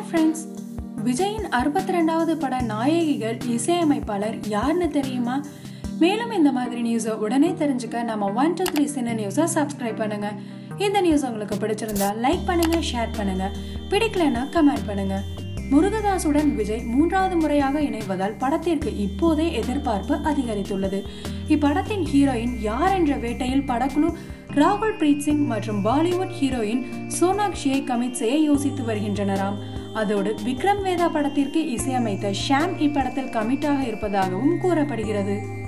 friends விஜயின் அறுபத்தி ரெண்டாவது பட நாயகிகள் இசையமைப்பாளர் யாருன்னு தெரியுமா மேலும் இந்த மாதிரி நியூஸை உடனே தெரிஞ்சுக்க நம்ம ஒன் டூ த்ரீ சின்ன நியூஸை சப்ஸ்கிரைப் பண்ணுங்க இந்த நியூஸ் உங்களுக்கு பிடிச்சிருந்தா லைக் பண்ணுங்க ஷேர் பண்ணுங்க பிடிக்கலன்னா கமெண்ட் பண்ணுங்க முருகதாசுடன் விஜய் மூன்றாவது முறையாக இணைவதால் படத்திற்கு இப்போதே எதிர்பார்ப்பு அதிகரித்துள்ளது இப்படத்தின் ஹீரோயின் யார் என்ற வேட்டையில் படக்குழு ராகுல் பிரீத் சிங் மற்றும் பாலிவுட் ஹீரோயின் சோனாக்ஷியை கமிட் செய்ய யோசித்து வருகின்றனராம் அதோடு விக்ரம் வேதா படத்திற்கு இசையமைத்த ஷாம் இப்படத்தில் கமிட்டாக இருப்பதாகவும் கூறப்படுகிறது